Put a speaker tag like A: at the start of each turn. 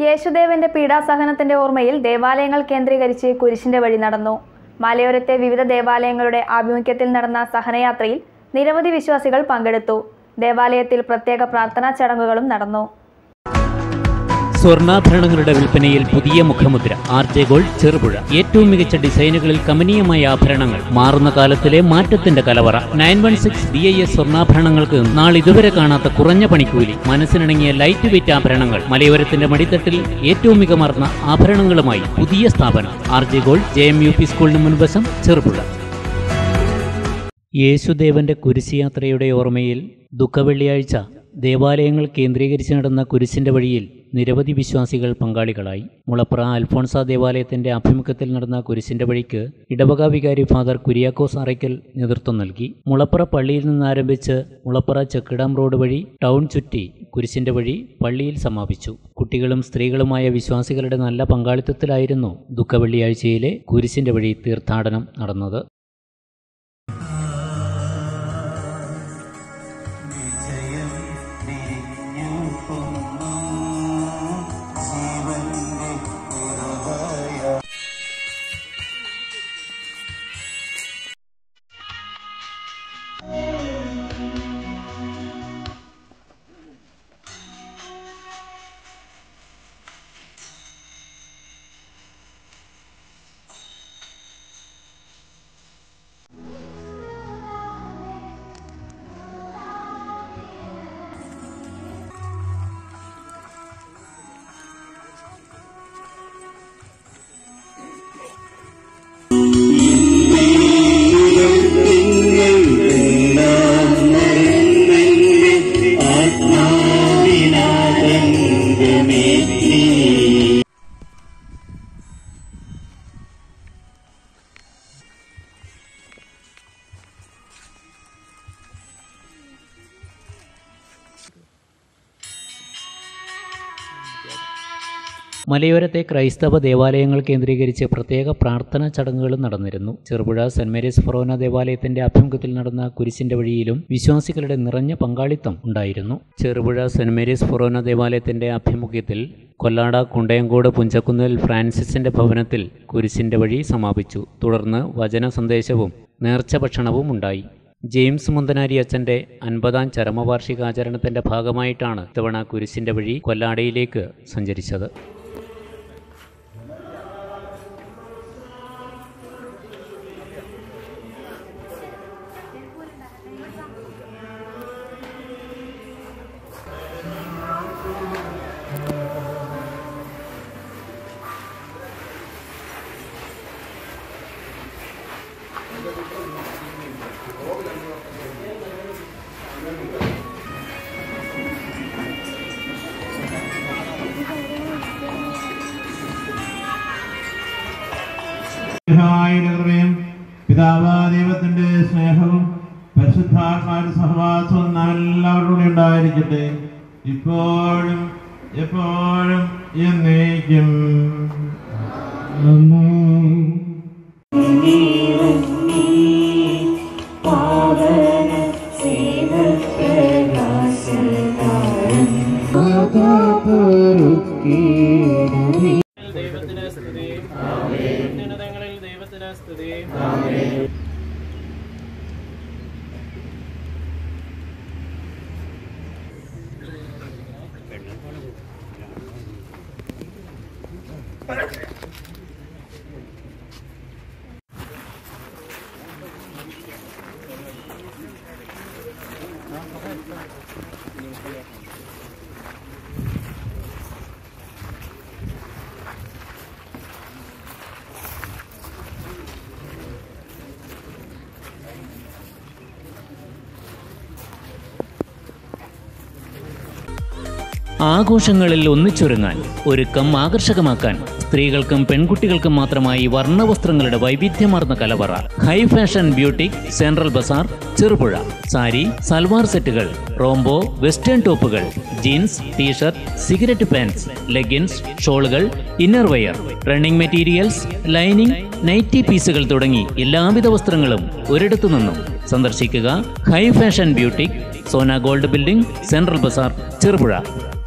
A: യേശുദേവന്റെ പീഡാസഹനത്തിന്റെ ഓർമ്മയിൽ ദേവാലയങ്ങൾ കേന്ദ്രീകരിച്ച് കുരിശിന്റെ വഴി നടന്നു മലയോരത്തെ വിവിധ ദേവാലയങ്ങളുടെ ആഭിമുഖ്യത്തിൽ നടന്ന സഹനയാത്രയിൽ നിരവധി വിശ്വാസികൾ പങ്കെടുത്തു ദേവാലയത്തിൽ പ്രത്യേക പ്രാർത്ഥനാ ചടങ്ങുകളും നടന്നു
B: സ്വർണ്ണാഭരണങ്ങളുടെ വിൽപ്പനയിൽ പുതിയ മുഖമുദ്ര ആർ ജെ ഗോൾഡ് ചെറുപുഴ ഏറ്റവും മികച്ച ഡിസൈനുകളിൽ കമനീയമായ ആഭരണങ്ങൾ മാറുന്ന കാലത്തിലെ മാറ്റത്തിന്റെ കലവറ nine one six B I S സ്വർണ്ണാഭരണങ്ങൾക്ക് നാളിതുവരെ കാണാത്ത കുറഞ്ഞ പണിക്കൂലി മനസ്സിനിണങ്ങിയ ലൈറ്റ് വെയിറ്റ് ആഭരണങ്ങൾ മലയോരത്തിന്റെ മടിത്തട്ടിൽ ഏറ്റവും മികമാർന്ന ആഭരണങ്ങളുമായി പുതിയ സ്ഥാപനം R J gold J M U P സ്കൂളിന് മുൻവശം ചെറുപുഴ യേശുദേവന്റെ കുരിശുയാത്രയുടെ ഓർമ്മയിൽ ദുഃഖവെള്ളിയാഴ്ച ദേവാലയങ്ങൾ കേന്ദ്രീകരിച്ച് നടന്ന കുരിശിന്റെ വഴിയിൽ നിരവധി വിശ്വാസികൾ പങ്കാളികളായി മുളപ്ര അൽഫോൺസ ദേവാലയത്തിന്റെ ആഭിമുഖ്യത്തിൽ നടന്ന കുരിശിന്റെ വഴിക്ക് ഇടവക വികാരി ഫാദർ കുര്യാക്കോസ് അറയ്ക്കൽ നേതൃത്വം നൽകി മുളപ്ര പള്ളിയിൽ നിന്ന് ആരംഭിച്ച് മുളപ്ര ചെക്കിടാം റോഡ് വഴി ടൗൺ ചുറ്റി കുരിശിന്റെ വഴി പള്ളിയിൽ സമാപിച്ചു കുട്ടികളും സ്ത്രീകളുമായ വിശ്വാസികളുടെ നല്ല പങ്കാളിത്തത്തിലായിരുന്നു ദുഃഖവെള്ളിയാഴ്ചയിലെ കുരിശിന്റെ വഴി തീർത്ഥാടനം നടന്നത് മലയോരത്തെ ക്രൈസ്തവ ദേവാലയങ്ങൾ കേന്ദ്രീകരിച്ച് പ്രത്യേക പ്രാർത്ഥനാ ചടങ്ങുകളും നടന്നിരുന്നു ചെറുപുഴ സെന്റ് മേരീസ് ഫൊറോന ദേവാലയത്തിന്റെ ആഭിമുഖ്യത്തിൽ നടന്ന കുരിശിന്റെ വഴിയിലും വിശ്വാസികളുടെ നിറഞ്ഞ പങ്കാളിത്തം ഉണ്ടായിരുന്നു ചെറുപുഴ സെന്റ് മേരീസ് ഫൊറോന ദേവാലയത്തിന്റെ ആഭിമുഖ്യത്തിൽ കൊല്ലാട കുണ്ടയങ്കോട് പുഞ്ചക്കുന്നിൽ ഫ്രാൻസിസിന്റെ ഭവനത്തിൽ കുരിശിന്റെ വഴി സമാപിച്ചു തുടർന്ന് വചന സന്ദേശവും നേർച്ച ഭക്ഷണവും ഉണ്ടായി ജെയിംസ് മുന്തനാരി അച്ഛന്റെ അൻപതാം ചരമവാർഷികാചരണത്തിന്റെ ഭാഗമായിട്ടാണ് ഇത്തവണ കുരിശിന്റെ വഴി കൊല്ലാടയിലേക്ക് സഞ്ചരിച്ചത്
C: കൃപയും പിതാവാ ദൈവത്തിന്റെ സ്നേഹവും പരിശുദ്ധാത്മാവിന്റെ സഹവാസവും നാം എല്ലാവരോടും ഉണ്ടായിരിക്കട്ടെ ഇപ്പോഴും എപ്പോഴും എന്നേക്കും
D: ദൈവത്തിന് സ്തുതി ഉന്നതങ്ങളിൽ ദൈവത്തിന് സ്തുതി
B: ആഘോഷങ്ങളിൽ ഒന്നിച്ചൊരുങ്ങാൻ ഒരുക്കം ആകർഷകമാക്കാൻ സ്ത്രീകൾക്കും പെൺകുട്ടികൾക്കും മാത്രമായി വർണ്ണവസ്ത്രങ്ങളുടെ വൈവിധ്യമാർന്ന കലവറ high fashion beauty central Bazaar Cherupuzha sari salwar സെറ്റുകൾ റോംബോ വെസ്റ്റേൺ ടോപ്പുകൾ jeans t shirt cigarette pants leggings ഷോളുകൾ inner wear running materials lining nighty പീസുകൾ തുടങ്ങി എല്ലാവിധ വസ്ത്രങ്ങളും ഒരിടത്തു നിന്നും സന്ദർശിക്കുക high fashion beauty Sona gold building central Bazaar Cherupuzha